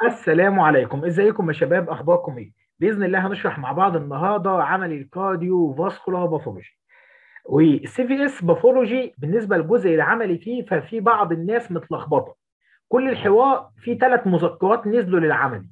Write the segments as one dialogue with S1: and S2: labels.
S1: السلام عليكم ازيكم يا شباب اخباركم ايه باذن الله هنشرح مع بعض النهارده عملي الكارديو فاسكولار باثولوجي والسي في اس باثولوجي بالنسبه للجزء العملي فيه ففي بعض الناس متلخبطه كل الحوار فيه ثلاث مذكرات نزلوا للعملي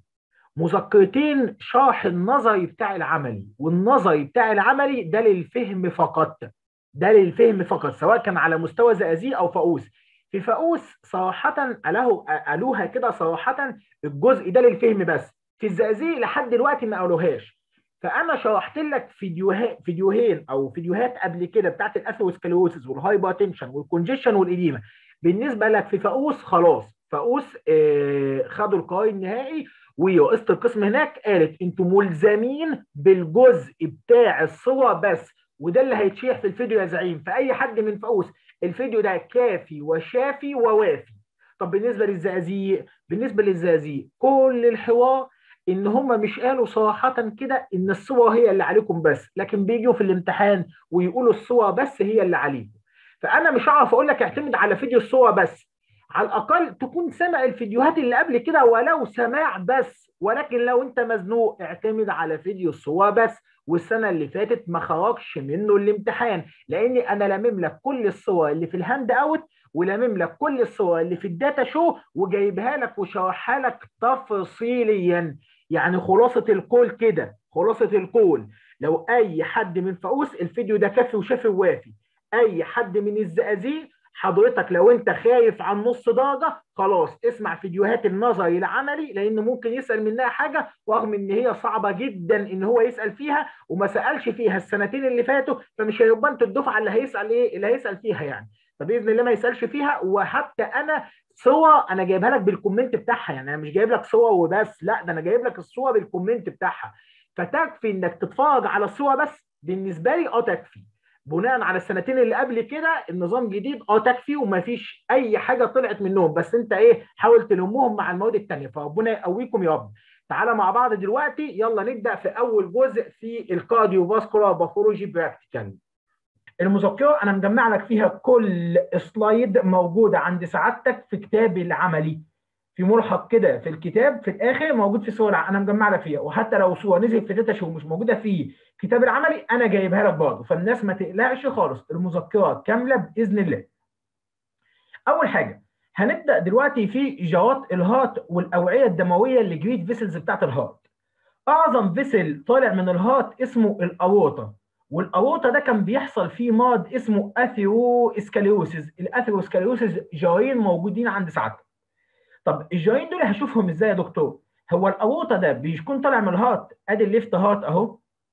S1: مذكرتين شرح النظري بتاع العملي والنظري بتاع العملي ده للفهم فقط ده للفهم فقط سواء كان على مستوى زقازيق او فؤوس في فؤوس صراحة قالوه قالوها كده صراحة الجزء ده للفهم بس في الزقازيق لحد دلوقتي ما قالوهاش فانا شرحت لك فيديوهات فيديوهين او فيديوهات قبل كده بتاعت الاثيروسكليروسيس والهايبرتنشن والكونجيشن والاديمه بالنسبه لك في فؤوس خلاص فؤوس آه خدوا القرار النهائي ورئيسه القسم هناك قالت انتوا ملزمين بالجزء بتاع الصور بس وده اللي هيتشيح في الفيديو يا زعيم فاي حد من فؤوس الفيديو ده كافي وشافي ووافي طب بالنسبه للزقازيق بالنسبه للزقازيق كل الحوار ان هم مش قالوا صراحه كده ان الصور هي اللي عليكم بس لكن بيجوا في الامتحان ويقولوا الصور بس هي اللي عليكم فانا مش هعرف اقول لك اعتمد على فيديو الصور بس على الاقل تكون سمع الفيديوهات اللي قبل كده ولو سماع بس ولكن لو انت مزنوق اعتمد على فيديو الصور بس والسنه اللي فاتت ما خرجش منه الامتحان لاني انا لامم لك كل الصور اللي في الهاند اوت ولامم لك كل الصور اللي في الداتا شو وجايبها لك وشرحها لك تفصيليا يعني خلاصه الكول كده خلاصه الكول لو اي حد من فؤوس الفيديو ده كافي وشافي ووافي اي حد من الزقازيق حضرتك لو انت خايف عن نص درجه خلاص اسمع فيديوهات النظري العملي لان ممكن يسال منها حاجه رغم ان هي صعبه جدا ان هو يسال فيها وما سالش فيها السنتين اللي فاتوا فمش هيبقى انت الدفعه اللي هيسال ايه اللي هيسال فيها يعني فباذن الله ما يسالش فيها وحتى انا صور انا جايبها لك بالكومنت بتاعها يعني انا مش جايب لك صور وبس لا ده انا جايب لك الصور بالكومنت بتاعها فتكفي انك تتفرج على الصور بس بالنسبه لي اه تكفي بناء على السنتين اللي قبل كده النظام جديد اه تكفي ومفيش اي حاجه طلعت منهم بس انت ايه حاول تلمهم مع المواد الثانيه فربنا يقويكم يا رب تعالى مع بعض دلوقتي يلا نبدا في اول جزء في الكارديو فاسكولار باثولوجي براكتيكال المذكره انا مجمع لك فيها كل سلايد موجوده عند سعادتك في كتابي العملي في ملحق كده في الكتاب في الاخر موجود في صور انا مجمع لك فيها وحتى لو صور نزل في داتا شو مش موجوده في كتاب العملي انا جايبها لك برضه فالناس ما تقلقش خالص المذكرات كامله باذن الله. اول حاجه هنبدا دلوقتي في اجراءات الهارت والاوعيه الدمويه اللي جريد فيسلز بتاعت الهارت. اعظم فيسل طالع من الهارت اسمه الاورطه والاورطه ده كان بيحصل فيه مرض اسمه اثيرو اسكاليوسيس الاثيرو اسكاليوسيس جارين موجودين عند سعادتك. طب الجارين دول هشوفهم ازاي يا دكتور؟ هو الاورطه ده بيكون طالع من الهارت ادي الليفت هارت اهو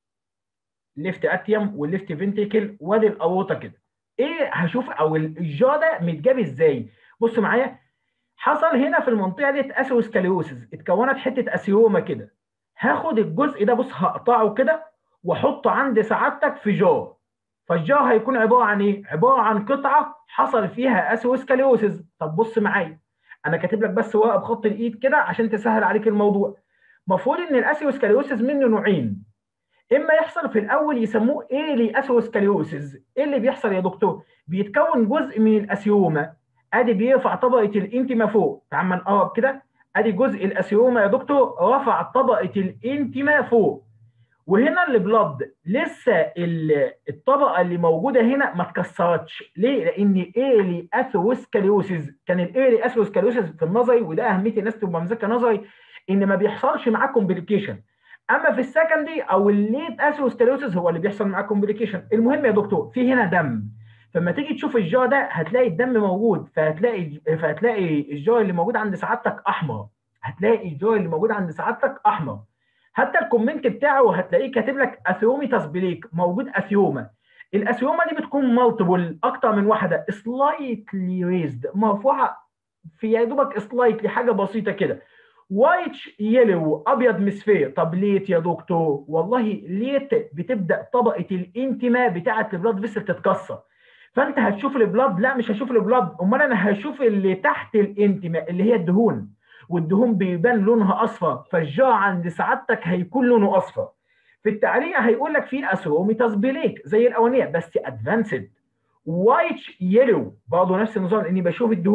S1: الليفت اتيوم والليفت فنتيكل وادي الاورطه كده ايه هشوف او الجا ده متجاب ازاي بص معايا حصل هنا في المنطقه دي اثيروسكاليوسيس اتكونت حته اسيوما كده هاخد الجزء ده بص هقطعه كده واحطه عند سعادتك في جا فالجا هيكون عباره عن ايه عباره عن قطعه حصل فيها اثيروسكاليوسيس طب بص معايا انا كاتب لك بس ورقه بخط الايد كده عشان تسهل عليك الموضوع المفروض ان الاثيروسكاليوسيس منه نوعين اما يحصل في الاول يسموه ايلي اثيروسكاليوسيس ايه اللي بيحصل يا دكتور بيتكون جزء من الاسيوما ادي بيرفع طبقه الانتما فوق تعال نقرب كده ادي جزء الاسيوما يا دكتور رفع طبقه الانتما فوق وهنا البلد لسه الطبقه اللي موجوده هنا ما اتكسرتش ليه لان ايلي اثيروسكاليوسيس كان الايلي اثيروسكاليوسيس في النظري وده اهميه الناس تبقى مذاكره نظري ان ما بيحصلش معاه كومبليكيشن اما في السكندري او الليت اثيروسكليروسيس هو اللي بيحصل معاه كومبليكيشن المهم يا دكتور في هنا دم فلما تيجي تشوف الجار ده هتلاقي الدم موجود فهتلاقي فهتلاقي الجار اللي موجود عند سعادتك احمر هتلاقي الجار اللي موجود عند سعادتك احمر حتى الكومنت بتاعه هتلاقيه كاتب لك اثيوميتاس بليك موجود اثيوما الاثيوما دي بتكون مالتيبل اكتر من واحده سلايتلي ريزد مرفوعه في يا دوبك سلايتلي حاجه بسيطه كده وايتش يلو ابيض مسفير طب ليت يا دكتور والله ليت بتبدا طبقه الانتما بتاعه البلاد فيسل تتكسر فانت هتشوف البلاد لا مش هشوف البلاد امال انا هشوف اللي تحت الانتما اللي هي الدهون والدهون بيبان لونها اصفر فالجا عند سعادتك هيكون لونه اصفر في التعليق هيقول لك في اسوميتاس بليك زي الاولانيه بس ادفانسد وايتش يلو برضه نفس النظام لاني بشوف الدهون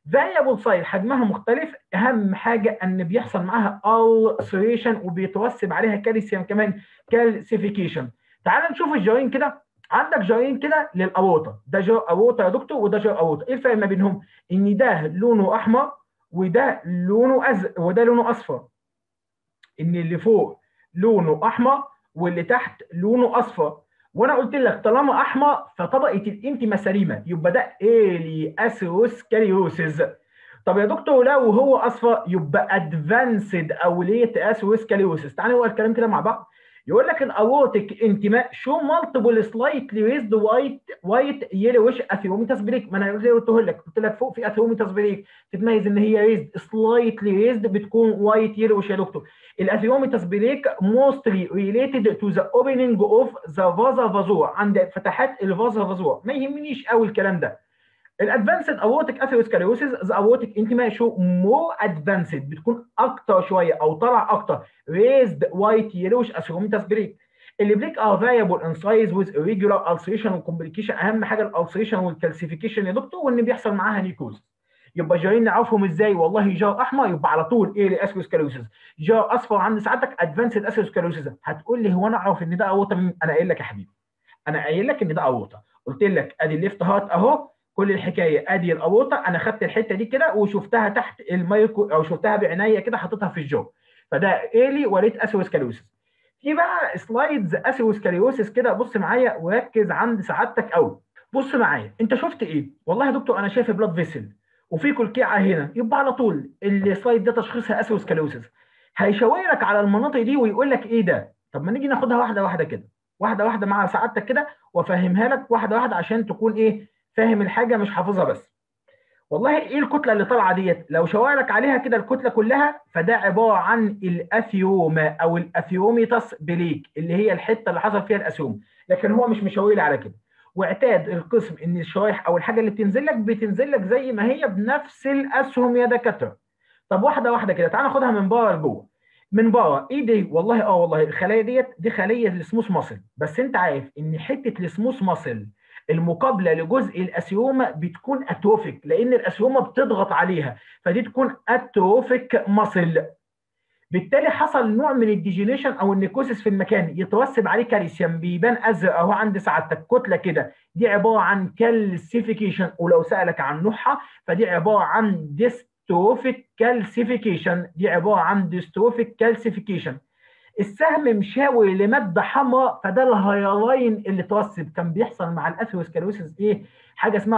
S1: فاريبل سايز حجمها مختلف اهم حاجه ان بيحصل معاها ulceration وبيتوسب عليها كالسيوم كمان كالسيفيكيشن تعال نشوف الجوين كده عندك جوين كده للاوطه ده جو اوطه يا دكتور وده جو اوطه ايه الفرق ما بينهم ان ده لونه احمر وده لونه أز... وده لونه اصفر ان اللي فوق لونه احمر واللي تحت لونه اصفر وانا قلت لك طالما احمر فطبقه الانتما سليمه يبقى ده ايلي اسوسكاريوسيس طب يا دكتور لو هو اصفر يبقى ادفانسد او ليت اسوسكاريوسيس تعالى نقول الكلام كده مع بعض يقول لك الاورتيك انتماء شو مالتيبل سلايتلي ريزد وايت وايت يلوش اثيوميتاس بريك ما انا زي قلت لك قلت لك فوق في اثيوميتاس بريك تتميز ان هي ريزد سلايتلي ريزد بتكون وايت يلوش يا دكتور الاثيوميتاس بريك موستلي ريليتد تو ذا اوبننج اوف ذا فازا فازور عند فتحات الفازا فازور ما يهمنيش قوي الكلام ده الادفانسد اورتيك اثيروسكاريوسيس ذا اورتيك انتما شو مور ادفانسد بتكون اكتر شويه او طلع اكتر ريزد وايت يلوش اثيروميتاس بريك اللي بريك ار فاريبل ان سايز ويز irregular ulceration وكومبليكيشن اهم حاجه الالسريشن والكالسيفيكيشن يا دكتور وان بيحصل معاها نيكوز يبقى جايين نعرفهم ازاي والله جار احمر يبقى على طول ايه الاسكوسكالوسيس جار اصفر عند سعادتك ادفانسد اسكوسكالوسيس هتقول لي هو انا اعرف ان ده اورطه انا قايل لك يا حبيبي انا قايل لك ان ده اورطه قلت لك ادي الليفت هارت اهو كل الحكايه ادي الاورطه انا خدت الحته دي كده وشفتها تحت المايكرو او شفتها بعناية كده حطيتها في الجو فده ايلي وليت اسوسكاليوسيس في بقى سلايدز اسوسكاليوسيس كده بص معايا وركز عند سعادتك قوي بص معايا انت شفت ايه والله يا دكتور انا شايف بلاد فيسل وفي كلكيعه هنا يبقى على طول السلايد ده تشخيصها اسوسكاليوسيس هيشاورك على المناطق دي ويقول لك ايه ده طب ما نيجي ناخدها واحده واحده كده واحده واحده مع سعادتك كده وافهمها لك واحده واحده عشان تكون ايه فاهم الحاجه مش حافظها بس والله ايه الكتله اللي طالعه ديت لو شاور لك عليها كده الكتله كلها فده عباره عن الاثيوما او الاثيوميتاس بليك اللي هي الحته اللي حصل فيها الاثيوم لكن هو مش مشاور لي على كده واعتاد القسم ان الشرايح او الحاجه اللي بتنزل لك بتنزل لك زي ما هي بنفس الاسهم يا دكاتره طب واحده واحده كده تعال ناخدها من بره لجوه من بره ايه دي والله اه والله الخلايا ديت دي خليه السموث ماسل بس انت عارف ان حته السموث ماسل المقابله لجزء الاسيوما بتكون اتروفيك لان الاسيوما بتضغط عليها فدي تكون اتروفيك ماسل بالتالي حصل نوع من الديجينيشن او النيكوسيس في المكان يتوسب عليه كالسيوم بيبان ازرق اهو عند سعادتك كتله كده دي عباره عن كالسيفيكيشن ولو سالك عن نوعها فدي عباره عن ديستروفيك كالسيفيكيشن دي عباره عن ديستروفيك كالسيفيكيشن السهم مشاور لماده حمراء فده الهيالاين اللي توسب كان بيحصل مع الاثيروسكلروسيس ايه حاجه اسمها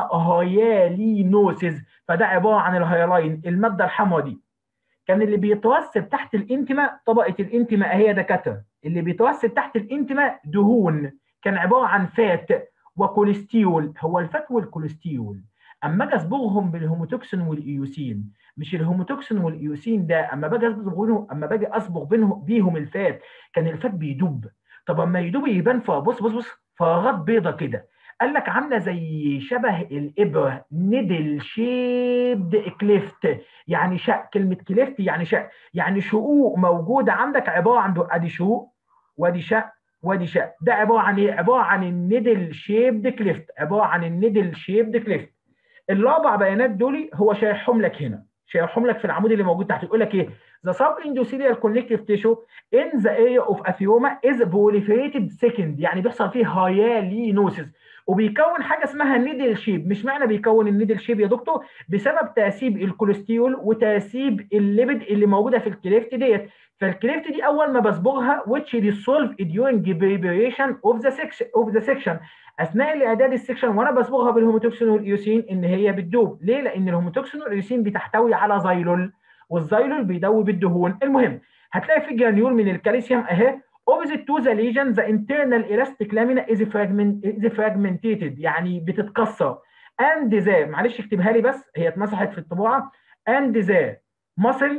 S1: هيالينوسيس فده عباره عن الهيالاين الماده الحمراء دي كان اللي بيتوسب تحت الانتما طبقه الانتما اهي دكاتره اللي بيتوسب تحت الانتما دهون كان عباره عن فات وكوليستيول هو الفات والكوليستيول اما اجي اصبغهم بالهوموتوكسين والايوسين مش الهوموتوكسين والايوسين ده اما باجي اصبغ بينهم اما باجي اصبغ بينهم بيهم الفات كان الفات بيدوب طب اما يدوب يبان بص بص بص فراغات بيضه كده قال لك عامله زي شبه الابره نيدل شيبد كليفت يعني شق كلمه كليفت يعني شق يعني شقوق موجوده عندك عباره عن ادي شقوق وادي شق وادي شق ده عباره عن ايه؟ عباره عن النيدل شيبد كليفت عباره عن النيدل شيبد كليفت الاربع بيانات دول هو شايحهم لك هنا شايحهم لك في العمود اللي موجود تحت يقول لك ايه the subendothelial connective tissue in the area of atheoma is proliferated second يعني بيحصل فيه هيالينوسيس وبيكون حاجه اسمها نيدل شيب مش معنى بيكون النيدل شيب يا دكتور بسبب تاسيب الكوليسترول وتاسيب الليبيد اللي موجوده في الكليفت ديت فالكليفت دي اول ما بصبغها which dissolve during preparation of the section of the section اثناء الاعداد السكشن وانا بصبغها بالهوموتوكسين والايوسين ان هي بتدوب ليه لان الهوموتوكسين والايوسين بتحتوي على زيلول والزيلول بيدوب الدهون المهم هتلاقي في جرانيول من الكالسيوم اهي opposite to the lesion the internal elastic lamina is, fragment, is fragmented يعني بتتكسر and the معلش اكتبها لي بس هي اتمسحت في الطباعه and the muscle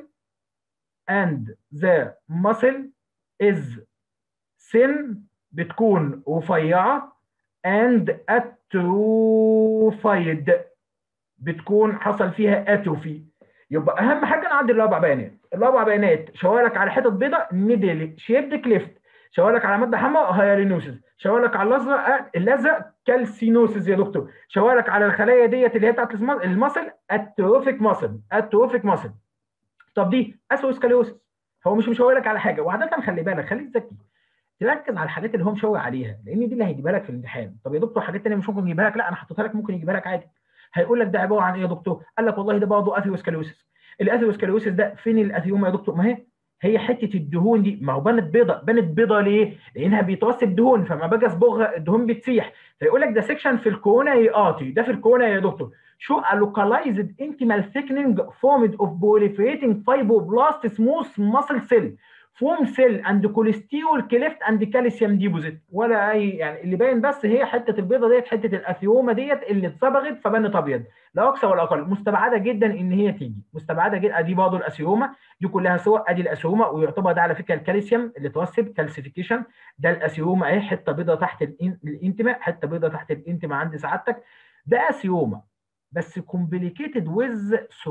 S1: and the muscle is thin بتكون رفيعه and atrophied بتكون حصل فيها اتروفي يبقى اهم حاجه انا عندي الاربع بيانات الاربع بيانات شوارك على حتت بيضاء ميدل شيبد كليفت شاور لك على ماده حمراء هيالينوسيس شاور لك على الازرق الازرق كالسينوسيس يا دكتور شاور لك على الخلايا ديت اللي هي بتاعت المصل اتروفيك مصل اتروفيك مصل طب دي اسوسكاليوسيس هو مش مشاور لك على حاجه وعاده خلي بالك خليك ذكي تركز على الحاجات اللي هو مشاور عليها لان دي اللي هيجيبها لك في الامتحان طب يا دكتور حاجات ثانيه مش ممكن يجيبها لك لا انا حطيتها لك ممكن يجيبها لك عادي هيقول لك ده عباره عن ايه يا دكتور قال لك والله ده برضه اثيوسكاليوسيس الاثيوسكاليوسيس ده فين الاثيوما يا دكتور ما هي هي حته الدهون دي ما هو بنت بيضه بنت بيضه ليه؟ لانها بيتوسب دهون فما باجي اصبغها الدهون بتسيح فيقول لك ده سيكشن في الكورونا يقاطي ده في الكورونا يا دكتور شو a localized intimal thickening formed of proliferating fibroblast smooth muscle cell فوم سيل اند كوليسترول كليفت اند كالسيوم ديبوزيت ولا اي يعني اللي باين بس هي حته البيضه ديت حته الاثيوما ديت اللي اتصبغت فبنت ابيض لا اكثر ولا اقل مستبعده جدا ان هي تيجي مستبعده جدا ادي برضه الاثيوما دي كلها سوا ادي الاثيوما ويعتبر ده على فكره الكالسيوم اللي توسب كالسيفيكيشن ده اثيوما اهي حته بيضه تحت الانتما حته بيضه تحت الانتما عند سعادتك ده اثيوما بس كومبليكيتد ويز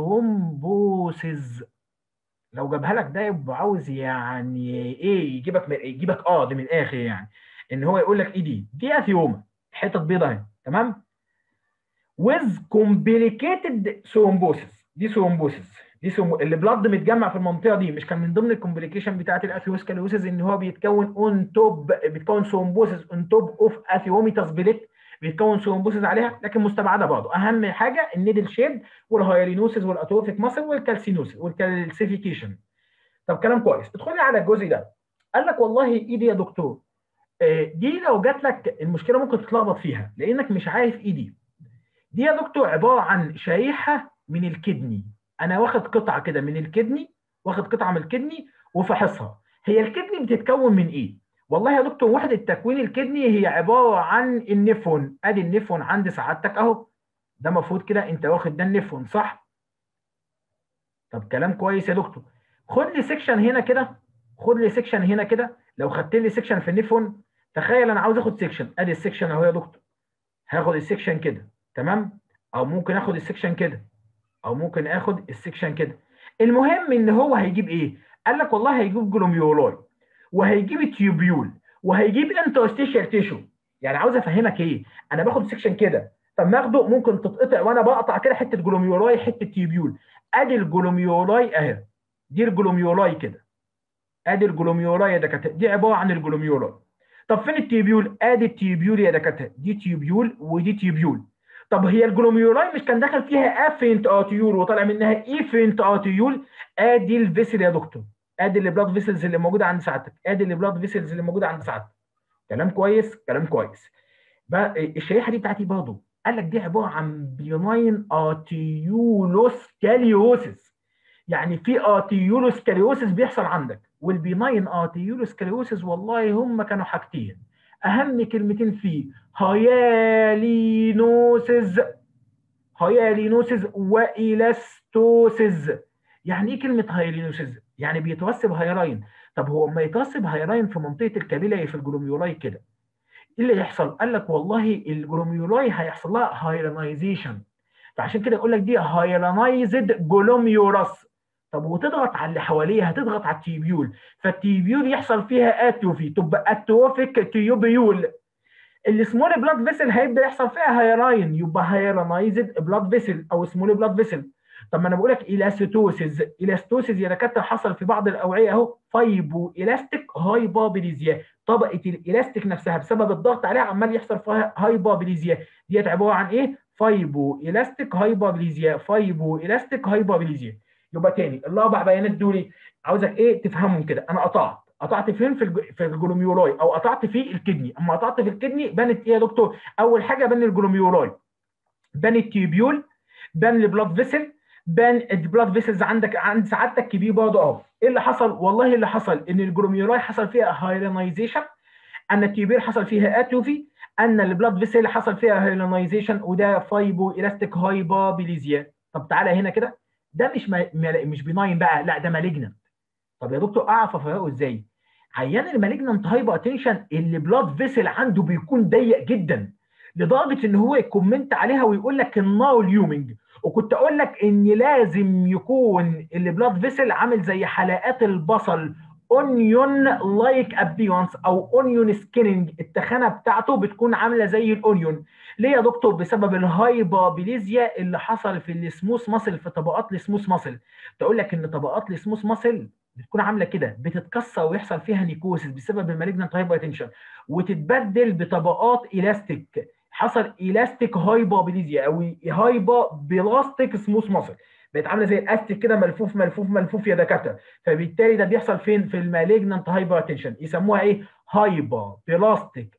S1: ثرومبوسيس لو جابها لك ده يبقى عاوز يعني ايه يجيبك من يجيبك اه ده من الاخر يعني ان هو يقول لك ايه دي دي اثيوما حتت بيضه اهي تمام with complicated thrombosis دي ثرومبوسيس دي سوم... اللي بلاد متجمع في المنطقه دي مش كان من ضمن الكومبليكيشن بتاعت الاثيوسكاليوسيس ان هو بيتكون اون توب بيتكون ثرومبوسيس اون توب اوف اثيوميتاس بليت بيتكون ثرومبوسيس عليها لكن مستبعده برضه اهم حاجه النيدل شيد والهايلينوسيس والاتروفيك ماسل والكالسينوسيس والكالسيفيكيشن طب كلام كويس ادخلي على الجزء ده قال لك والله ايه دي يا دكتور دي لو جات لك المشكله ممكن تتلخبط فيها لانك مش عارف ايه دي دي يا دكتور عباره عن شريحه من الكدني انا واخد قطعه كده من الكدني واخد قطعه من الكدني وفحصها هي الكدني بتتكون من ايه والله يا دكتور وحده تكوين الكدني هي عباره عن النفون ادي النفون عند سعادتك اهو ده المفروض كده انت واخد ده النفون صح طب كلام كويس يا دكتور خد لي سيكشن هنا كده خد لي سيكشن هنا كده لو خدت لي سيكشن في النفون تخيل انا عاوز اخد سيكشن ادي السيكشن اهو يا دكتور هاخد السيكشن كده تمام او ممكن اخد السيكشن كده او ممكن اخد السيكشن كده المهم ان هو هيجيب ايه قال لك والله هيجيب جلوميولاي وهيجيب تيوبيول وهيجيب انترستيشال تيشو يعني عاوز افهمك ايه انا باخد سيكشن كده طب ما اخده ممكن تتقطع وانا بقطع كده حته جلوميولاي حته تيوبيول ادي الجلوميولاي اهي دي الجلوميولاي كده ادي الجلوميولاي يا دكاتره دي عباره عن الجلوميولاي طب فين التيوبيول ادي التيوبيول يا دكاتره دي تيوبيول ودي تيوبيول طب هي الجلوميولاي مش كان دخل فيها افينت ارتيول وطالع منها ايفينت ارتيول ادي الفيسل يا دكتور ادي البلاد فيسلز اللي موجوده عند سعادتك ادي البلاد فيسلز اللي موجوده عند سعادتك كلام كويس كلام كويس بقى الشريحه دي بتاعتي برضه قال لك دي عباره عن بيوناين ارتيولوسكاليوسيس يعني في ارتيولوسكاليوسيس بيحصل عندك والبيناين ارتيولوسكاليوسيس والله هم كانوا حاجتين اهم كلمتين فيه هيالينوسيس هيالينوسيس وايلاستوسيس يعني ايه كلمه هيالينوسيس يعني بيتوسب هيراين طب هو اما يتوسب هيراين في منطقه الكابيلاي في الجلوميولاي كده ايه اللي يحصل قال لك والله الجلوميولاي هيحصل لها هايرانايزيشن فعشان كده يقول لك دي هايرانايزد جلوميولاس طب وتضغط على اللي حواليها هتضغط على التيبيول فالتيبيول يحصل فيها اتروفي تبقى اتروفيك تيوبيول السمول بلاد فيسل هيبدا يحصل فيها هيراين يبقى هيرانايزد بلاد فيسل او سمول بلاد فيسل طب ما انا بقول لك الاستوسيس الاستوسيس يا دكاتره حصل في بعض الاوعيه اهو فايبو الاستيك هايبابيليزيا طبقه الالاستيك نفسها بسبب الضغط عليها عمال يحصل فيها هايبابيليزيا ديت عباره عن ايه فايبو الاستيك هايبابيليزيا فايبو الاستيك هايبابيليزيا يبقى تاني الاربع بيانات دول عاوزك ايه تفهمهم كده انا قطعت قطعت فين في الج... في الجلوميولاي او قطعت في الكدني اما قطعت في الكدني بانت ايه يا دكتور اول حاجه بان الجلوميولاي بان التيبيول بان البلاد فيسل بان البلاد فيسلز عندك عند سعادتك كبير برضه اهو ايه اللي حصل والله اللي حصل ان الجلوميولاي حصل فيها هايلينايزيشن ان التيبيول حصل فيها اتروفي ان البلاد فيسل حصل فيها هايلينايزيشن وده فايبو الاستيك هايبابيليزيا طب تعالى هنا كده ده مش ما... مش بناين بقى لا ده مالجنت طب يا دكتور اعرف افرقه ازاي عيان المالجنت هايبر تنشن اللي بلاد فيسل عنده بيكون ضيق جدا لدرجه ان هو يكومنت عليها ويقول لك الناو اليومنج وكنت اقول لك ان لازم يكون اللي بلاد فيسل عامل زي حلقات البصل اونيون لايك ابيونس او اونيون سكيننج التخانه بتاعته بتكون عامله زي الاونيون ليه يا دكتور بسبب الهايبابيليزيا اللي حصل في السموث ماسل في طبقات السموث ماسل تقول لك ان طبقات السموث ماسل بتكون عامله كده بتتكسر ويحصل فيها نيكوسيس بسبب المالجنت هايبرتنشن وتتبدل بطبقات الاستيك حصل الاستيك هايبابيليزيا او هايبا بلاستيك سموث ماسل بقت عامله زي الاستيك كده ملفوف ملفوف ملفوف يا دكاتره فبالتالي ده بيحصل فين في المالجنت هايبرتنشن يسموها ايه هايبا بلاستيك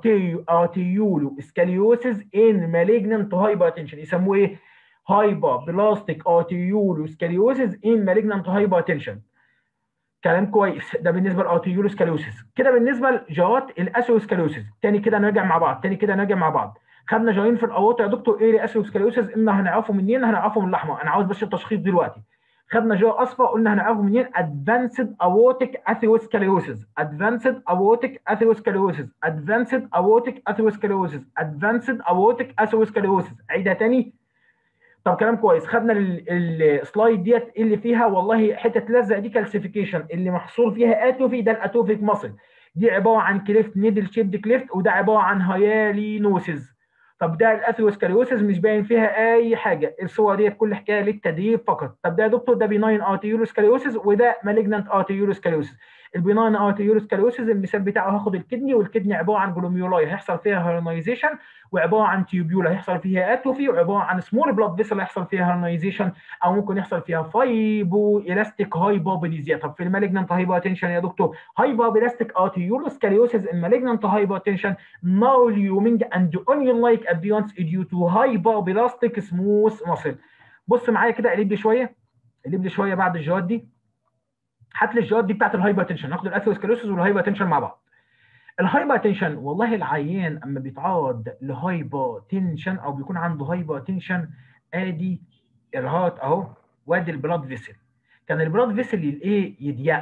S1: ارتيولو سكاليوسيس ان مالجنت هايبرتنشن يسموه ايه هايبا بلاستيك ارتيولو سكاليوسيس ان مالجنت هايبرتنشن كلام كويس ده بالنسبه للارتيولو سكاليوسيس كده بالنسبه لجوات الاسيوسكاليوسيس تاني كده نرجع مع بعض تاني كده نرجع مع بعض خدنا جايين في الاورطه يا دكتور ايه اسيوسكاليوسيس قلنا هنعرفه منين هنعرفه من الاحمر انا عاوز بس التشخيص دلوقتي خدنا جو اصفر قلنا هنعرفه منين ادفانسد اورتيك اثيروسكليروسيس ادفانسد اورتيك اثيروسكليروسيس ادفانسد اورتيك اثيروسكليروسيس ادفانسد اورتيك اثيروسكليروسيس عيدها تاني طب كلام كويس خدنا السلايد ديت اللي فيها والله حته لزق دي كالسيفيكيشن اللي محصور فيها اتوفي ده الاتوفيك ماسل دي عباره عن كليفت نيدل شيبد كليفت وده عباره عن هيالينوسيس طب ده الاثيروسكليروسيس مش باين فيها اي حاجه الصور ديت كل حكايه للتدريب فقط طب ده يا دكتور ده بيناين ارتيولوسكليروسيس وده مالجنانت ارتيولوسكليروسيس البيناين ارتيولوسكليروسيس المثال بتاعه هاخد الكدني والكدني عباره عن جلوميولاي هيحصل فيها هرنايزيشن وعباره عن تيوبيولا هيحصل فيها اتروفي وعباره عن سمول بلاد فيسل هيحصل فيها هرنايزيشن او ممكن يحصل فيها فايبو الاستيك هايبوبيليزيا طب في المالجنانت هايبرتنشن يا دكتور هايبوبيلاستيك ارتيولوسكليروسيس ان مالجنانت هايبرتنشن نارليومينج اند اونيون لايك ابيونس ديو تو هايبوبيلاستيك سموث ماسل بص معايا كده قلب لي شويه قلب لي شويه بعد الجواد دي هات لي الجواب دي بتاعت الهايبرتنشن ناخد الاثيروسكليروسيس والهايبرتنشن مع بعض الهايبرتنشن والله العيان اما بيتعرض لهايبرتنشن او بيكون عنده هايبرتنشن ادي الهارت اهو وادي البلاد فيسل كان البلاد فيسل ايه يضيق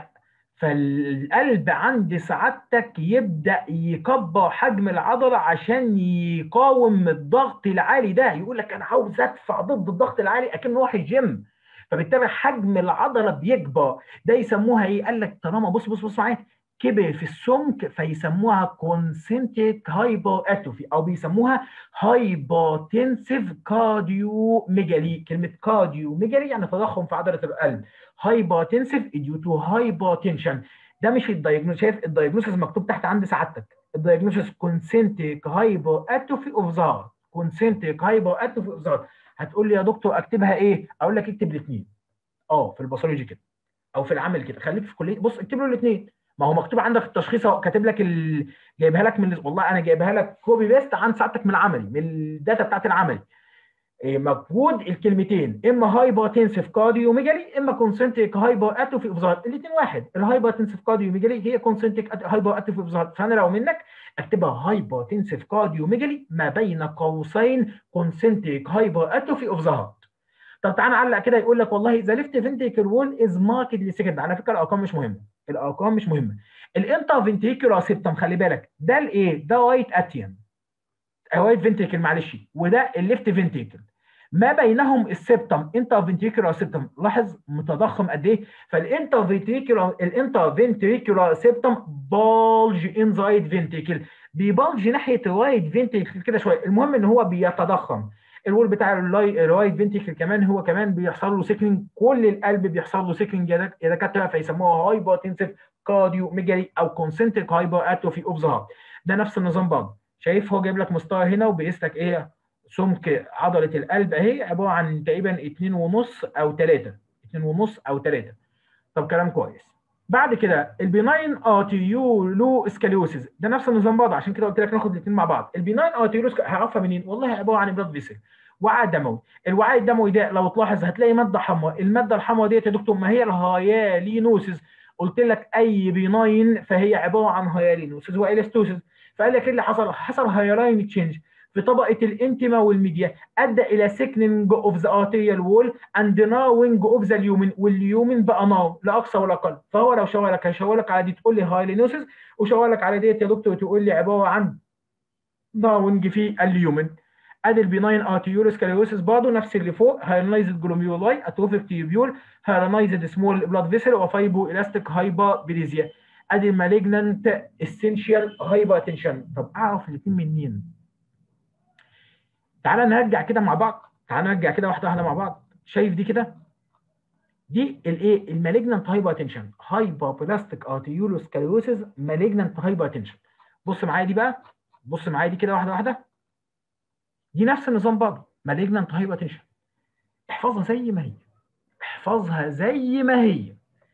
S1: فالقلب عند سعادتك يبدا يكبر حجم العضله عشان يقاوم الضغط العالي ده يقول لك انا عاوز ادفع ضد الضغط العالي اكنه واحد جيم فبالتالي حجم العضله بيكبر ده يسموها ايه؟ قال لك طالما بص بص بص معايا كبر في السمك فيسموها كونسنتيك هايبر اتروفي او بيسموها هايبوتنسيف كارديو ميجالي كلمه كارديو ميجالي يعني تضخم في عضله القلب هايبوتنسيف ديو تو هايبوتنشن ده مش الدايجنوز شايف الدايجنوسيس مكتوب تحت عند سعادتك الدايجنوسيس كونسنتيك هايبر اتروفي اوف ذا كونسنتيك هايبر اتروفي اوف ذا هتقول لي يا دكتور اكتبها ايه؟ اقول لك اكتب الاثنين. اه في الباثولوجي كده او في العمل كده خليك في كليه بص اكتب له الاثنين ما هو مكتوب عندك في التشخيص اهو كاتب لك ال... جايبها لك من والله انا جايبها لك كوبي بيست عن ساعتك من العملي من الداتا بتاعت العملي إيه مفقود الكلمتين اما هايبرتنسيف كارديوميجالي اما كونسنتريك هايبر اتروفي اوف الاثنين واحد الهايبرتنسيف كارديوميجالي هي كونسنتريك هايبر اتروفي اوف فانا لو منك اكتبها هايبرتنسيف كارديوميجالي ما بين قوسين كونسنتريك هايبر اتروفي اوف طب تعالى نعلق كده يقول لك والله ذا ليفت فنتريكل وول از ماركتلي سكند على فكره الارقام مش مهمه الارقام مش مهمه الانتر فنتريكولار سيبتم خلي بالك ده الايه ده رايت اتيان رايت فنتريكل معلش وده الليفت فنتريكل ما بينهم السبتم انتر فنتريكولار سيبتم لاحظ متضخم قد ايه فالانتر فنتريكولار الانتر فنتريكولار سيبتم بالج ان رايت فنتريكل بيبالج ناحيه الرايت فنتريكل كده شويه المهم ان هو بيتضخم الوول بتاع الرايت فنتيكل كمان هو كمان بيحصل له سيكلينج كل القلب بيحصل له سيكلينج يا دكاتره فيسموها هايبوتنسيف كارديو ميجالي او كونسنتريك هايبر اتروفي اوف ذا ده نفس النظام برضه شايف هو جايب لك مسطره هنا وبيقيس لك ايه سمك عضله القلب اهي عباره عن تقريبا 2.5 او 3 2.5 او 3 طب كلام كويس بعد كده البيناين ارتيولو سكاليوسيس ده نفس النظام برضه عشان كده قلت لك ناخد الاثنين مع بعض البيناين ارتيولو هعرفها منين والله عباره عن بلاد فيسل وعاء دموي الوعاء الدموي ده لو تلاحظ هتلاقي ماده حمراء الماده الحمراء ديت يا دكتور ما هي الهيالينوسيس قلت لك اي بيناين فهي عباره عن هيالينوسيس والستوسيس فقال لك ايه اللي حصل حصل هيالاين تشينج في طبقه الانتما والميديا ادى الى سيكنينج اوف ذا ارتيريال وول اند ناوينج اوف ذا اليومن واليومن بقى نار لا اقصى ولا اقل فهو لو شاور لك هيشاور لك على دي تقول لي هايلينوسيس وشاور لك على ديت يا دكتور تقول لي عباره عن ناوينج في اليومن ادي البيناين ارتيولوسكليروسيس برضه نفس اللي فوق هايلايزد جلوميولاي اتروفيك تيوبيول هايلايزد سمول بلاد فيسل وفايبو الاستيك هايبر بليزيا ادي المالجنانت اسينشال هايبر تنشن طب اعرف الاثنين منين تعالى نرجع كده مع بعض تعالى نرجع كده واحده واحده مع بعض شايف دي كده دي الايه المالجنانت هايبر تنشن هايبر بلاستيك ارتيولوسكليروسيس مالجنانت هايبر تنشن بص معايا دي بقى بص معايا دي كده واحده واحده دي نفس النظام برضه مالجنانت هايبر تنشن احفظها زي ما هي احفظها زي ما هي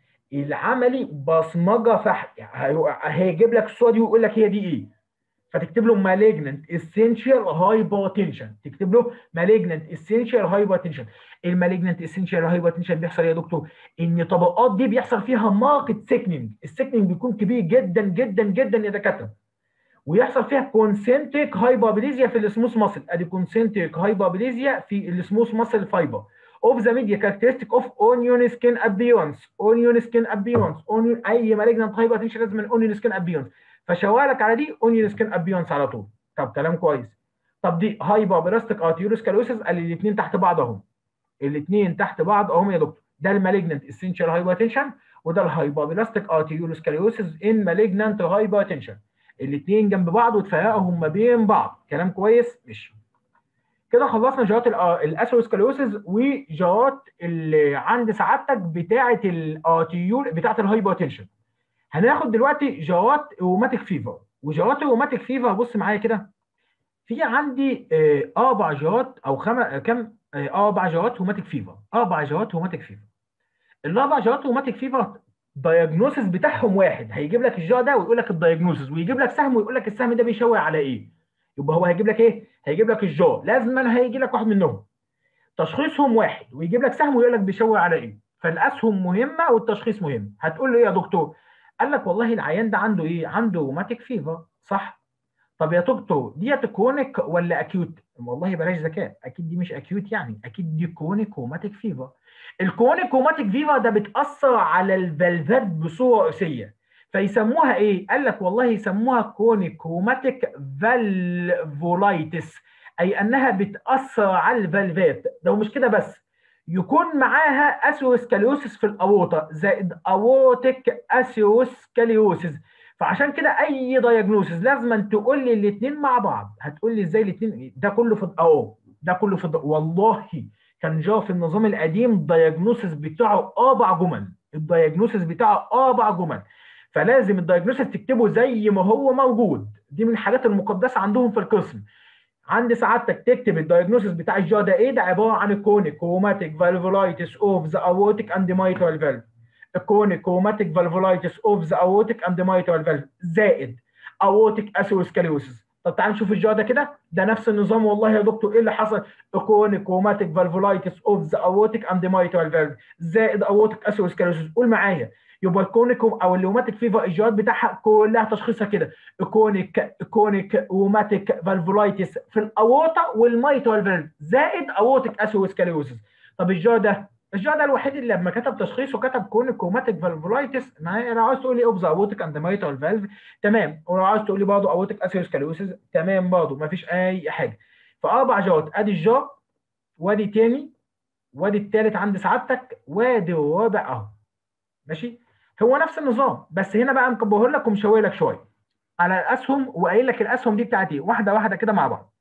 S1: العملي بصمجه فحت هيجيب لك الصوره دي ويقول لك هي دي ايه فتكتب له مالجنانت اسينشال هايبر تنشن تكتب له مالجنانت اسينشال هايبر تنشن المالجنانت اسينشال هايبر تنشن بيحصل يا دكتور ان الطبقات دي بيحصل فيها ماركت سيكنينج السيكنينج بيكون كبير جدا جدا جدا يا دكاتره ويحصل فيها كونسنتريك هايبربليزيا في السموث ماسل ادي كونسنتريك هايبربليزيا في السموث ماسل فايبر اوف ذا ميديا كاركترستيك اوف اونيون سكين ابيونس اونيون سكين ابيونس اونيون اي مالجنانت هايبر تنشن لازم الاونيون سكين ابيونس فشوالك على دي اونيون سكين ابيونس على طول طب كلام كويس طب دي هايبر بلاستيك ارتيوروسكالوسيس قال الاثنين تحت بعض اهم الاثنين تحت بعض اهم يا دكتور ده المالجنانت اسينشال هايبر تنشن وده الهايبر بلاستيك ارتيوروسكالوسيس ان مالجنانت هايبر تنشن الاثنين جنب بعض وتفرقهم ما بين بعض كلام كويس ماشي كده خلصنا جرات الاسوسكالوسيس وجرات اللي عند سعادتك بتاعه الارتيول بتاعه الهايبرتنشن هناخد دلوقتي جرات روماتيك فيفر وجرات الروماتيك فيفر بص معايا كده في عندي اربع جرات او خم... كم اربع جرات روماتيك فيفر اربع جرات روماتيك فيفر الاربع جرات روماتيك فيفر الدايجنوسيس بتاعهم واحد هيجيب لك الجار ده ويقول لك الدايجنوسيس ويجيب لك سهم ويقول لك السهم ده بيشاور على ايه يبقى هو هيجيب لك ايه هيجيب لك الجار لازما هيجي لك واحد منهم تشخيصهم واحد ويجيب لك سهم ويقول لك بيشاور على ايه فالاسهم مهمه والتشخيص مهم هتقول له ايه يا دكتور قال لك والله العيان ده عنده ايه عنده روماتيك فيفر صح طب يا دكتور ديت كرونيك ولا اكيوت والله بلاش ذكاء اكيد دي مش اكيوت يعني اكيد دي كرونيك روماتيك فيفر الكرونيك روماتيك فيفر ده بتاثر على الفالفات بصوره رئيسيه فيسموها ايه قال لك والله يسموها كرونيك روماتيك فالفولايتس اي انها بتاثر على الفالفات ده مش كده بس يكون معاها اسيوسكاليوسيس في الاورطه زائد اورتيك اسيوسكاليوسيس فعشان كده اي دايجنوسيس لازم تقول لي الاثنين مع بعض هتقول لي ازاي الاثنين ده كله في اهو ده كله في والله كان جاء في النظام القديم الدايجنوسيس بتاعه اربع جمل الدايجنوسيس بتاعه اربع جمل فلازم الدايجنوسيس تكتبه زي ما هو موجود دي من الحاجات المقدسه عندهم في القسم عند سعادتك تكتب الدايجنوسيس بتاع الجا ده ايه ده عباره عن الكونيك روماتيك فالفولايتس اوف ذا اورتيك اند مايترال فالف الكونيك روماتيك فالفولايتس اوف ذا اورتيك اند مايترال فالف زائد اورتيك اسيوسكاليوسيس طب تعال نشوف الجا ده كده ده نفس النظام والله يا دكتور ايه اللي حصل كونيك روماتيك فالفولايتس اوف ذا اورتيك اند مايترال فالف زائد اورتيك اسيوسكاليوسيس قول معايا يبقى الكونيك او الروماتيك فيفر الجوات بتاعها كلها تشخيصها كده كونيك كونيك روماتيك فالفولايتس في الاورطه والمايترال فالف زائد اورتيك اسيوسكاليوسيس طب الجار ده الجار ده الوحيد اللي لما كتب تشخيصه كتب كونيك روماتيك فالفولايتس لو عاوز تقول لي اوف ذا اورتيك اند مايترال فالف تمام ولو عاوز تقول لي برضه اورتيك اسيوسكاليوسيس تمام برضه ما فيش اي حاجه فاربع جارات ادي الجار وادي تاني وادي التالت عند سعادتك وادي الرابع اهو ماشي هو نفس النظام بس هنا بقى مكبره لك ومشوه لك شويه على الاسهم وقايل لك الاسهم دي بتاعت ايه واحده واحده كده مع بعض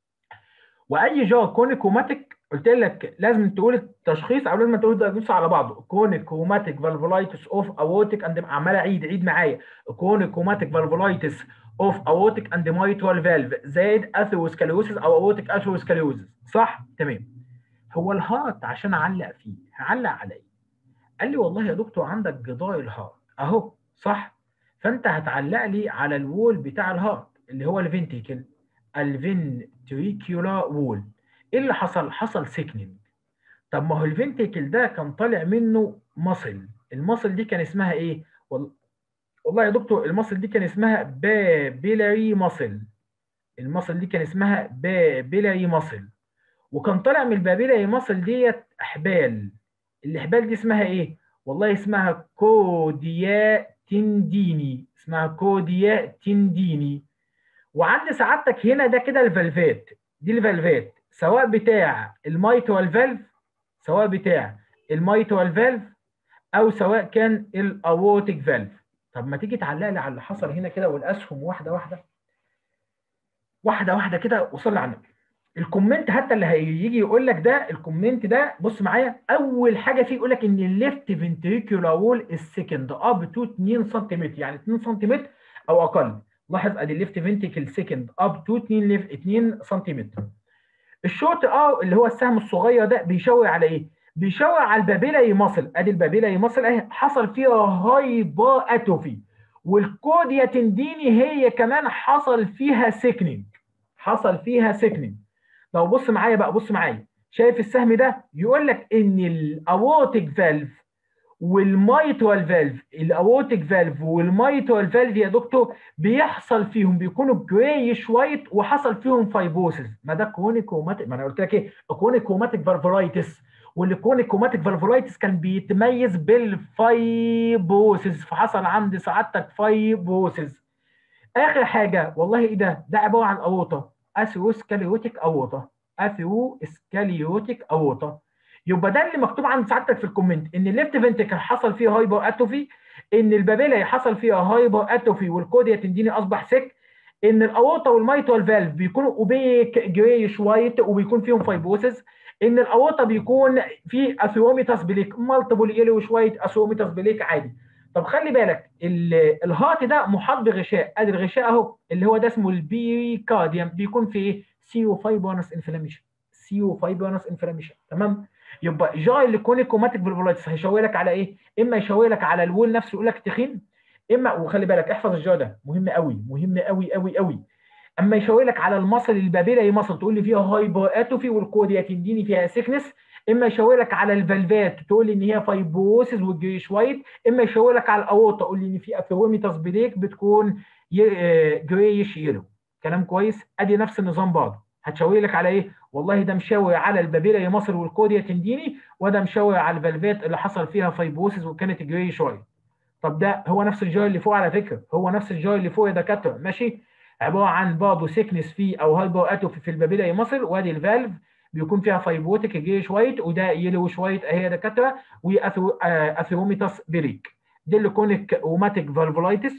S1: واي جار كونيك روماتيك قلت لك لازم تقول التشخيص او لازم تقول الدايجنوستس على بعضه كونيك روماتيك فالفولايتس اوف اورتيك اند عمال اعيد عيد معايا كونيك روماتيك فالفولايتس اوف اورتيك اند مايترال فالف زائد اثيروسكاليوسيس او اورتيك اثيروسكاليوسيس صح تمام هو الهارت عشان اعلق فيه هعلق على ايه قال لي والله يا دكتور عندك جدار الهارت اهو صح فانت هتعلق لي على الوول بتاع الهارت اللي هو الفنتيكل الفنتريكيولا وول ايه اللي حصل حصل سيكنينج طب ما هو الفنتيكل ده كان طالع منه مصل المصل دي كان اسمها ايه والله يا دكتور المصل دي كان اسمها بابيلاري مصل المصل دي كان اسمها بابيلاري مصل وكان طالع من البابيلاري مصل ديت احبال الاحبال دي اسمها ايه والله اسمها كوديا تنديني اسمها كوديا تنديني وعند سعادتك هنا ده كده الفلفات دي الفالفات سواء بتاع الميتوال فالف سواء بتاع الميتوال فالف او سواء كان الاووتيك فالف طب ما تيجي تعلق لي على اللي حصل هنا كده والاسهم واحده واحده واحده واحده كده وصل على النبي الكومنت حتى اللي هيجي يقول لك ده الكومنت ده بص معايا اول حاجه فيه يقول لك ان الليفت فنتريكولار وول السكند اب تو 2 سم يعني 2 سم او اقل لاحظ ادي الليفت فنتيكل سكند اب تو 2 2 سم الشورت ار اللي هو السهم الصغير ده بيشاور على ايه؟ بيشاور على البابيلاي ماسل ادي البابيلاي ماسل اهي حصل فيها هايبر اتوفي والكوديا تنديني هي كمان حصل فيها سيكنينج حصل فيها سيكنينج لو بص معايا بقى بص معايا شايف السهم ده يقول لك ان الاووتيك فالف والمايتوال فالف الاووتيك فالف والمايتوال فالف يا دكتور بيحصل فيهم بيكونوا جرايش وايت وحصل فيهم فايبوسيس ما ده كونيكوماتيك ما انا قلت لك ايه كونيكوماتيك فالفولايتس والكونيكوماتيك فالفولايتس كان بيتميز بالفايبوسيس فحصل عند سعادتك فايبوسيس اخر حاجه والله ايه ده ده عباره عن اوطه اثيروسكاليوتيك اوطه اثيروسكاليوتيك اوطه يبقى ده اللي مكتوب عند سعادتك في الكومنت ان الليفت فنتكل حصل فيه هايبر اتوفي ان البابيلا حصل فيها هايبر اتوفي والكوديا تنديني اصبح سك ان الاورطه والميتوال فالف بيكونوا اوبيك جريش وايت وبيكون فيهم فايبوسيس ان الاورطه بيكون في اثيوميتاس بليك مالتيبل يلوش وايت اثيوميتاس بليك عادي طب خلي بالك الهارت ده محاط بغشاء ادي الغشاء اهو اللي هو ده اسمه البيكارديوم بيكون في ايه سيو فايبرنس انفلاميشن سيو فايبرنس انفلاميشن تمام يبقى جاي لكونيكوماتيك فالفولايتس هيشاور لك على ايه اما يشاور لك على الوول نفسه يقول لك تخين اما وخلي بالك احفظ الجو ده مهم قوي مهم قوي قوي قوي اما يشاور لك على المصل البابيلا مصل تقول لي فيها هايبر اتوفي والكوديا تنديني فيها سيكنس اما يشاور لك على الفالفات تقول لي ان هي فايبوسيس والجيش وايت اما يشاور لك على الاورطه تقول لي ان في اثيروميتاس بريك بتكون جريش يلو كلام كويس ادي نفس النظام برضه هتشاور لك على ايه والله ده مشاور على البابيلا مصر والكوديا تنديني وده مشاور على الفالفات اللي حصل فيها فايبوسيس وكانت جريش وايت طب ده هو نفس الجاي اللي فوق على فكره هو نفس الجاي اللي فوق يا دكاتره ماشي عباره عن برضه سيكنس في او هايبر اتوفي في البابيلا مصر وادي الفالف بيكون فيها فايبوتيك جيش وايت وده يلوش وايت اهي يا دكاتره واثيروميتاس بريك دي اللي كونيك اوماتيك فالفولايتس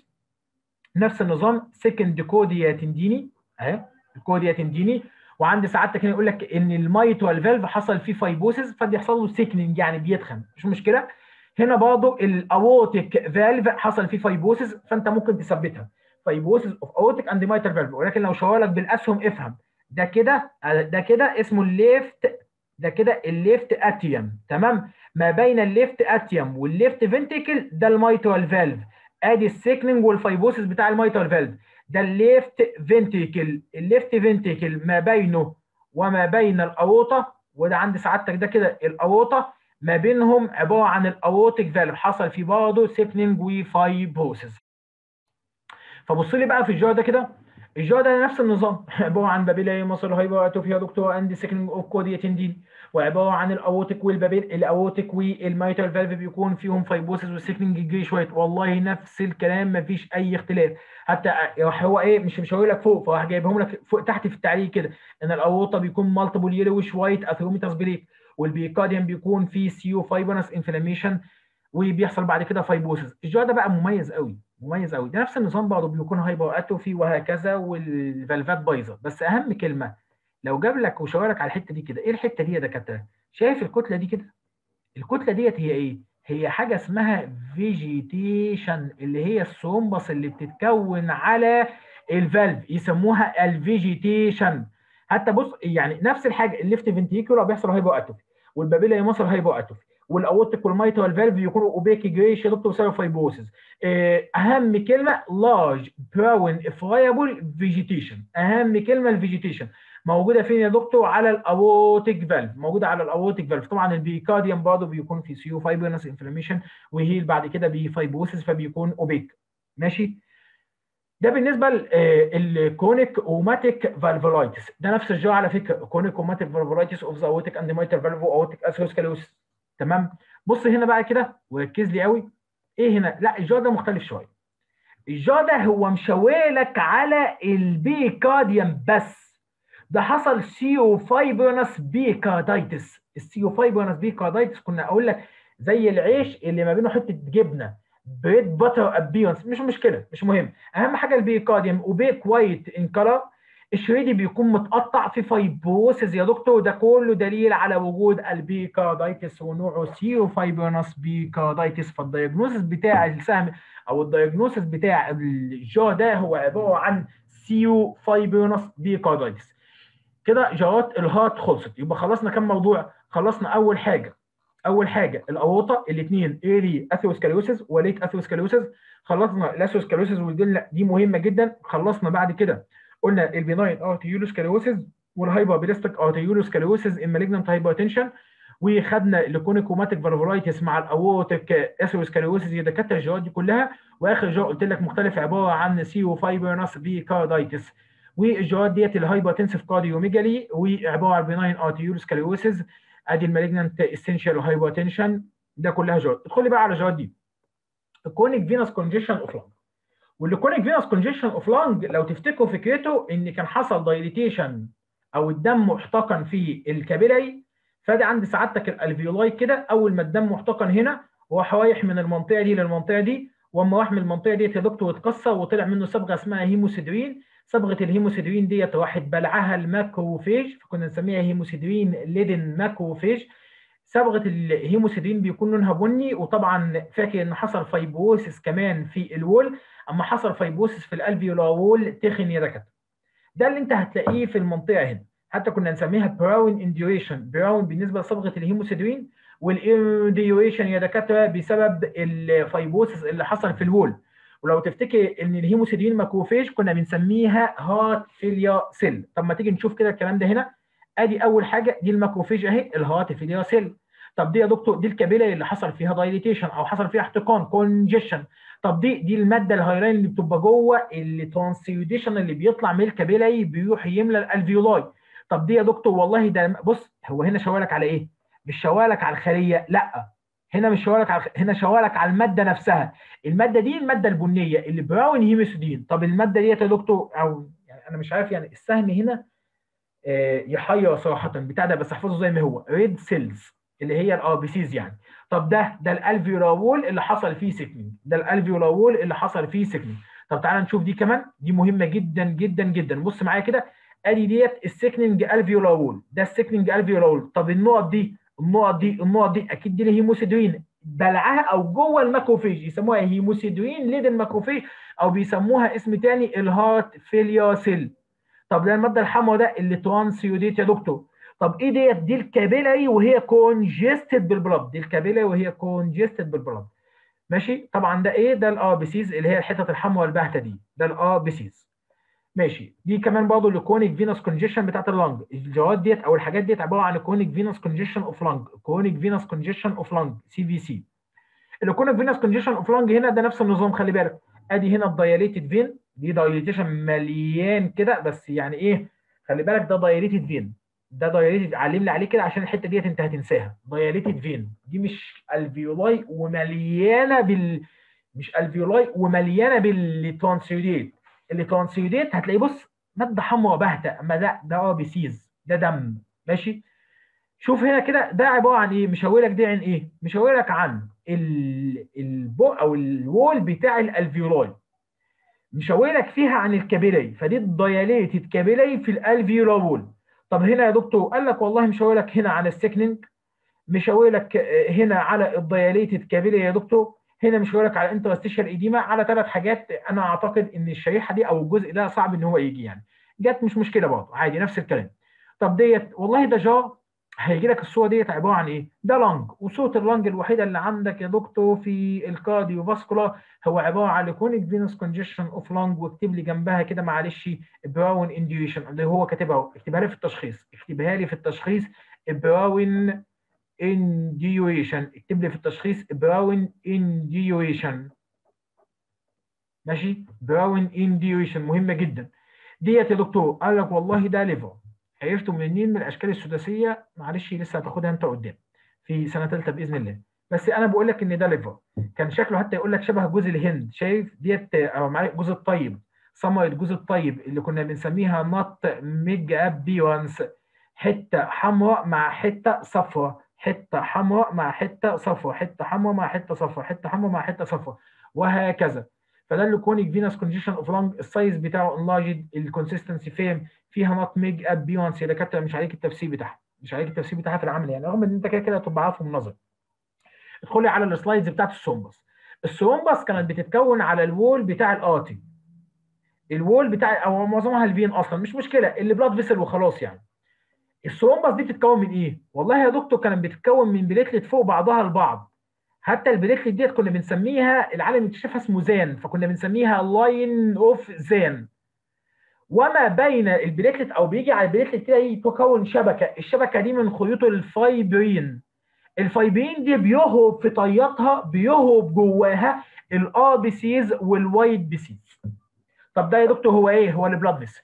S1: نفس النظام سكند كوديا تنديني اهي الكوديا تنديني وعند سعادتك هنا يقول لك ان المايتوال فالف حصل فيه فايبوسيس فبيحصل له سيكننج يعني بيتخن مش مشكله هنا برضه الاووتيك فالف حصل فيه فايبوسيس فانت ممكن تثبتها فايبوسيس اوف اوتيك اند مايتال فالف ولكن لو شاور لك بالاسهم افهم ده كده ده كده اسمه الليفت ده كده الليفت اتيوم تمام ما بين الليفت اتيوم والليفت فنتيكل ده المايتوال فالف ادي السيكننج والفايبوسيس بتاع المايتوال فالف ده الليفت فنتيكل الليفت فنتيكل ما بينه وما بين الاوطه وده عند سعادتك ده كده الاوطه ما بينهم عباره عن الاوتيك فالف حصل فيه برضه سيكننج وفايبوسيس فبص لي بقى في الجو ده كده الجو ده نفس النظام عباره عن بابيلاي مصر هايبر اتوفيا دكتور اند سيكننج اوف كوديا تندين وعباره عن الاوتيك والبابيل الاوتيك والميتال فالف بيكون فيهم فايبوسيس والسيكننج جري شويه والله نفس الكلام مفيش اي اختلاف حتى هو ايه مش مش هقول لك فوق فراح جايبهم لك فوق تحت في التعليق كده ان الاوطه بيكون مالتيبل يلوش وايت اثروميتاس بريك والبيكارديوم بيكون فيه سيو فايبرنس انفلاميشن وبيحصل بعد كده فايبوسيس الجو ده بقى مميز قوي مميز قوي ده نفس النظام برضه بيكون هايبر اتوفي وهكذا والفالفات بايظه بس اهم كلمه لو جاب لك وشاور لك على الحته دي كده ايه الحته دي يا دكاتره شايف الكتله دي كده الكتله ديت هي ايه هي حاجه اسمها فيجيتيشن اللي هي الثرومبس اللي بتتكون على الفالف يسموها الفيجيتيشن حتى بص يعني نفس الحاجه الليفت فنتيكولا بيحصل هايبو اتوفي والبابيلا يمصر هايبو اتوفي والاوتيك والميتال فالف يكونوا اوبيك جريش يا دكتور بسبب فايبوسيس اهم كلمه لارج براون فرايبل فيجيتيشن اهم كلمه الفيجيتيشن موجوده فين يا دكتور على الاوتيك فالف موجوده على الاوتيك فالف طبعا البيكارديوم برضه بيكون في سيو فايبرنس انفلاميشن وهيل بعد كده بفايبوسيس فبيكون اوبيك ماشي ده بالنسبه للكونيك اوماتيك فالفولايتس ده نفس الجو على فكره كونيك اوماتيك فالفولايتس اوف ذا اوتيك اند ميتال فالف اوتيك اثيروسكلوسيس تمام بص هنا بقى كده وركز لي قوي ايه هنا لا الجو ده مختلف شويه الجو ده هو مشاور لك على البيكارديوم بس ده حصل سيو فايبرنس بيكاردايتس السيو فايبرنس بيكاردايتس كنا اقول لك زي العيش اللي ما بينه حته جبنه بريد باتر ابيرنس مش مشكله مش مهم اهم حاجه البيكارديوم اوبيك وايت ان كلر الشريدي بيكون متقطع في فايبروسيس يا دكتور ده كله دليل على وجود البيكاردايتس ونوعه سيرو فايبرنس بيكاردايتس فالدايجنوسيس بتاع السهم او الدايجنوسيس بتاع الجار ده هو عباره عن سيرو فايبرنس بيكاردايتس كده جارات الهارت خلصت يبقى خلصنا كم موضوع خلصنا اول حاجه اول حاجه الاورطه الاثنين ايري اثيروسكاليوسيس وليت اثيروسكاليوسيس خلصنا الاثيروسكاليوسيس ودي مهمه جدا خلصنا بعد كده قلنا البيناين ارتيولوسكاليوسيس والهايبر بيلاستيك ارتيولوسكاليوسيس المالجنت هايبرتنشن وخدنا الكونيكوماتيك فالفولايتس مع الاورتيك اثيروسكاليوسيس يا دكاتره الجوات دي كلها واخر جو قلت لك مختلف عباره عن سيو فايبرنس بيكاردايتس والجوات ديت الهايبرتنسيف كارديوميجالي وعباره عن بيناين ارتيولوسكاليوسيس ادي المالجنت اسينشال هايبرتنشن ده كلها جوات ادخلي بقى على الجوات دي الكونيك فينوس كونجيشن اوف لانج والكونيك فينوس كونجيشن اوف لانج لو تفتكروا فكرته ان كان حصل دايليتيشن او الدم احتقن في الكابيلاري فادي عند سعادتك الالفيولاي كده اول ما الدم احتقن هنا وراح رايح من المنطقه دي للمنطقه دي واما راح من المنطقه دي يا دكتور اتكسر وطلع منه صبغه اسمها هيموسيدرين صبغه الهيموسيدرين ديت راحت بلعها الماكروفيج فكنا نسميها هيموسيدرين ليدن ماكروفيج صبغه الهيموسيدرين بيكون لونها بني وطبعا فاكر ان حصل فايبروسيس كمان في الوول اما حصل فايبروسيس في الالفيولا وول تخن يا دكاتره ده اللي انت هتلاقيه في المنطقه هنا حتى كنا نسميها براون انديوريشن براون بالنسبه لصبغه الهيموسيدرين والانديوريشن يا دكاتره بسبب الفايبروسيس اللي حصل في الوول ولو تفتكر ان الهيموسيدين ماكروفيج كنا بنسميها هارت فيليا سيل طب ما تيجي نشوف كده الكلام ده هنا ادي اول حاجه دي الماكروفيج اهي الهارت فيليا سيل طب دي يا دكتور دي الكابيلا اللي حصل فيها دايليتيشن او حصل فيها احتقان كونجيشن طب دي دي الماده الهيرين اللي بتبقى جوه اللي ترانسيوديشن اللي بيطلع من الكابيلا بيروح يملى الالفيولاي طب دي يا دكتور والله ده بص هو هنا شوالك على ايه مش شوالك على الخليه لا هنا مش شوالك على هنا شوالك على الماده نفسها الماده دي الماده البنيه اللي براون هيموسيدين طب الماده ديت يا دكتور او يعني انا مش عارف يعني السهم هنا آه يحير صراحه بتاع ده بس احفظه زي ما هو ريد سيلز اللي هي الار بي سيز يعني طب ده ده الالفيولا وول اللي حصل فيه سيكنينج ده الالفيولا وول اللي حصل فيه سيكنينج طب تعالى نشوف دي كمان دي مهمه جدا جدا جدا بص معايا كده ادي ديت السيكنينج الفيولا وول ده السيكنينج الفيولا وول طب النقط دي النقط دي النقط دي اكيد دي الهيموسيدرين بلعها او جوه الماكروفيج يسموها هيموسيدرين ليد الماكروفيج او بيسموها اسم تاني الهارت فيليا سيل طب ده الماده الحمراء ده اللي ترانسيوديت يا دكتور طب ايه ديت دي الكابيلاري وهي كونجستد بالبلد دي الكابيلاري وهي كونجستد بالبلد ماشي طبعا ده ايه ده الار بي سيز اللي هي الحتت الحمراء الباهته دي ده الار بي سيز ماشي دي كمان برضه الكونيك فينوس كونجيشن بتاعت اللنج الجواد ديت او الحاجات ديت عباره عن كونيك فينوس كونجيشن اوف لنج كونيك فينوس كونجيشن اوف لنج سي في سي الكونيك فينوس كونجيشن اوف لنج هنا ده نفس النظام خلي بالك ادي هنا الدايليتد فين دي دايليتيشن مليان كده بس يعني ايه خلي بالك ده دايليتد فين ده دايليتد علمني عليه كده عشان الحته ديت انت هتنساها دايليتد فين دي مش الفيولاي ومليانه بال مش الفيولاي ومليانه بالترانسيوديت اللي ترانسيوديت هتلاقيه بص ماده حمراء باهته اما ده ده ار بي سيز ده دم ماشي شوف هنا كده ده عباره عن ايه مشاورك دي عن ايه مشاورك عن البو او الوول بتاع الالفيولاي مشاورك فيها عن الكابيلاي فدي الدايليتد كابيلاي في الالفيولا وول طب هنا يا دكتور قال لك والله مشاور لك هنا عن السكننج مشاور لك هنا على الدايليتد كابيلاي يا دكتور هنا مش هقول لك على انترستيشال ايديما على ثلاث حاجات انا اعتقد ان الشريحه دي او الجزء ده صعب ان هو يجي يعني جت مش مشكله برضه عادي نفس الكلام طب ديت والله ده جار هيجي لك الصوره ديت عباره عن ايه؟ ده لانج وصوره اللانج الوحيده اللي عندك يا دكتور في الكارديو فاسكولار هو عباره عن كونيك فينوس كونجيشن اوف لانج واكتب لي جنبها كده معلش براون انديويشن اللي هو كاتبها اكتبها لي في التشخيص اكتبها لي في التشخيص براون انديويشن اكتب لي في التشخيص براون انديويشن ماشي براون انديويشن مهمه جدا ديت يا دكتور قال لك والله ده ليفر عرفته منين من الاشكال السداسيه معلش لسه هتاخدها انت قدام في سنه ثالثه باذن الله بس انا بقول لك ان ده ليفر كان شكله حتى يقول لك شبه جوز الهند شايف ديت او جوز الطيب سما الجزء الطيب اللي كنا بنسميها نط ميج اب بيونس حته حمراء مع حته صفراء حته حمراء مع حته صفراء حته حمراء مع حته صفراء حته حمراء مع حته صفراء وهكذا فده اللي كونيك فينس كونجيشن اوف لانج السايز بتاعه انلارجد الكونسستنسي فين فيها نوت ميج اب بيونس يا دكاتره مش عليك التفسير بتاعها مش عليك التفسير بتاعها في العمل يعني رغم ان انت كده كده هتبقى عارفه من نظرك ادخلي على السلايدز بتاعت السومبس السومبس كانت بتتكون على الوول بتاع الاتي الوول بتاع او معظمها الفين اصلا مش مشكله اللي بلاد فيسل وخلاص يعني الثرومبس دي بتتكون من ايه؟ والله يا دكتور كانت بتتكون من بليتلت فوق بعضها البعض حتى البليتلت ديت كنا بنسميها العالم اكتشفها اسمه زان فكنا بنسميها لاين اوف زان وما بين البليتلت او بيجي على البليتلت كده تكون شبكه الشبكه دي من خيوط الفايبرين الفايبرين دي بيهرب في طياتها بيهرب جواها الار بي سيز والوايت بي سيز طب ده يا دكتور هو ايه؟ هو البلاد فيسل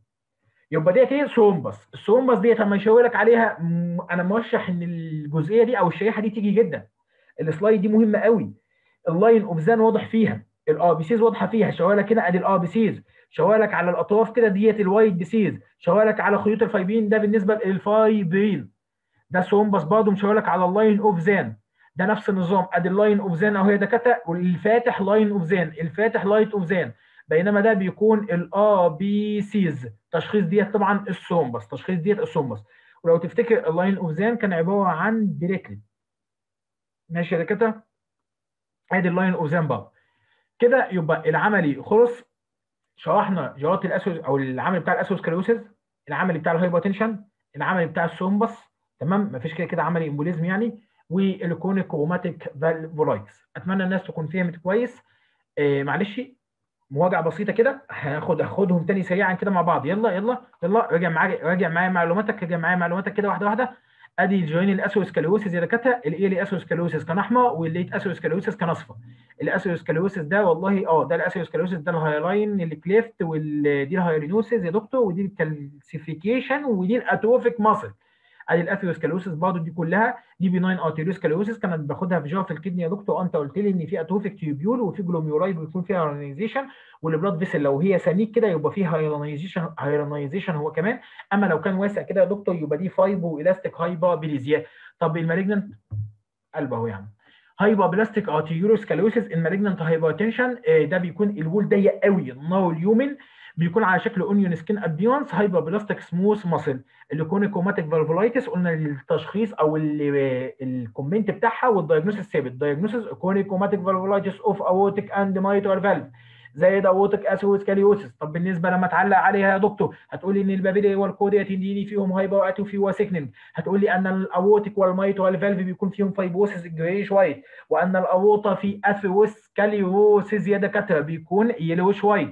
S1: يبقى ديت ايه ثرومبس الثرومبس ديت لما يشاور لك عليها انا مرشح ان الجزئيه دي او الشريحه دي تيجي جدا السلايد دي مهمه قوي اللاين اوف زان واضح فيها الار بي سيز واضحه فيها شاور لك هنا ادي الار بي سيز شاور لك على الاطراف كده ديت الوايت بي سيز شاور لك على خيوط الفايبين ده بالنسبه للفايبرين ده ثرومبس برضه مشاور لك على اللاين اوف زان ده نفس النظام ادي اللاين اوف زان اهو يا دكاتره والفاتح لاين اوف زان الفاتح لايت اوف زان بينما ده بيكون الار بي سيز تشخيص ديت طبعا الثرومبس تشخيص ديت الثرومبس ولو تفتكر اللاين اوف زان كان عباره عن بريكلت ماشي يا دكاتره ادي اللاين اوف زان بقى كده يبقى العملي خلص شرحنا جرات الاسوس او العمل بتاع الاسوسكليروسيس العملي بتاع الهايبوتنشن العملي بتاع الثرومبس تمام مفيش كده كده عملي امبوليزم يعني والكونيك كروماتيك فالفولايتس اتمنى الناس تكون فهمت كويس آه معلش مواجهه بسيطه كده هاخد هاخدهم تاني سريعا كده مع بعض يلا يلا يلا راجع معايا راجع معايا معلوماتك راجع معايا معلوماتك كده واحده واحده ادي الجوين الاسوسكاليوسيس يا دكاتره الايلي اسوسكاليوسيس كان احمر والليت اسوسكاليوسيس كان اصفر الاسوسكاليوسيس ده والله اه ده الاسوسكاليوسيس ده الهايلاين اللي كليفت ودي الهايرينوسيس يا دكتور ودي الكالسيفيكيشن ودي الاتروفيك ماسل ادي الاثيروسكاليوسيس برضه دي كلها دي بناين ارتيريوسكاليوسيس كانت باخدها في جوه في الكدني يا دكتور انت قلت لي ان في اتروفيك تيوبيول وفي جلوميولاي بيكون فيها هايرونيزيشن والبلاد فيسل لو هي سميك كده يبقى فيه هايرونيزيشن هايرونيزيشن هو كمان اما لو كان واسع كده يا دكتور يبقى دي فايبو الاستيك هايبر بليزيا طب المالجنت قلب اهو يعني هايبر بلاستيك ارتيريوسكاليوسيس المالجنت هايبرتنشن ده بيكون الوول ضيق قوي النار اليومن بيكون على شكل اونيون سكين ابيونس هايبر بلاستيك سموث ماسل اللي كونيكوماتيك فالفولايتس قلنا التشخيص او الكومنت بتاعها والدايجنوستس ثابت دايجنوستس كونيكوماتيك فالفولايتس اوف اورتيك اند مايترال فالف زائد اورتيك اسوسكاليوسيس طب بالنسبه لما تعلق عليها يا دكتور هتقول لي ان البابيلي والكوديا تنديني فيهم هايبر اتروفي وسيكننج هتقول لي ان الاورتيك والمايترال فالف بيكون فيهم فايبوسيس جريش وايت وان الاورطه في اثيروسكاليوسيس يا دكاتره بيكون يلوش وايت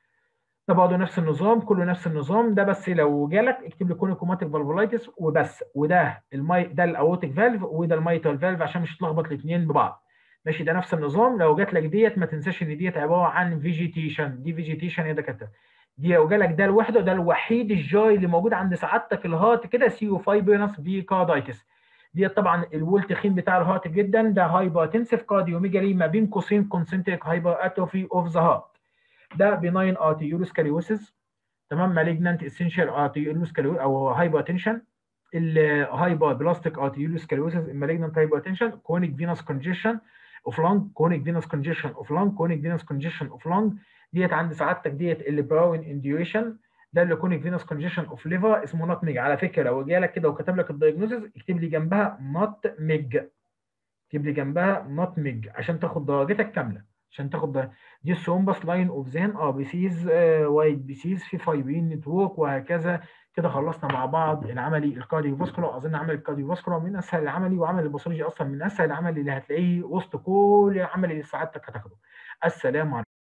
S1: ده برضه نفس النظام كله نفس النظام ده بس لو جالك اكتب لي كونيكوماتيك فالفولايتس وبس وده المي ده الاورتيك فالف وده الميتال فالف عشان مش تلخبط الاثنين ببعض ماشي ده نفس النظام لو جات لك ديت ما تنساش ان ديت عباره عن فيجيتيشن دي فيجيتيشن يا دكاتره دي لو جالك ده لوحده ده الوحيد الجاي اللي موجود عند سعادتك الهارت كده سيو فايبرنس بيكاردايتس ديت طبعا الوول تخين بتاع الهارت جدا ده هايبرتنسيف كارديوميجالي ما بين قوسين كونسنتريك هايبر اتروفي اوف ذا هارت ده بناين ارتيولوسكاليوسيس تمام مالجنانت اسينشال ارتيولوسكاليوسيس او هايبرتنشن الهايبر بلاستيك ارتيولوسكاليوسيس المالجنانت هايبرتنشن كونيك فينوس كونجيشن اوف لانج كونيك فينوس كونجيشن اوف لانج كونيك فينوس كونجيشن اوف لانج ديت عند سعادتك ديت اللي براون انديويشن ده اللي كونيك فينوس كونجيشن اوف ليفر اسمه نوت ميج على فكره لو جالك كده وكتب لك الدايجنوزز اكتب لي جنبها نوت ميج اكتب لي جنبها نوت ميج عشان تاخد درجتك كامله عشان تاخد دي الثرومبس لاين اوف زان ار بي سيز وايت بي سيز في فايبرين نتورك وهكذا كده خلصنا مع بعض العملي الكارديو فاسكولار اظن عمل الكارديو فاسكولار من اسهل العملي وعمل الباثولوجي اصلا من اسهل العمل اللي هتلاقيه وسط كل العمل اللي سعادتك هتاخده السلام عليكم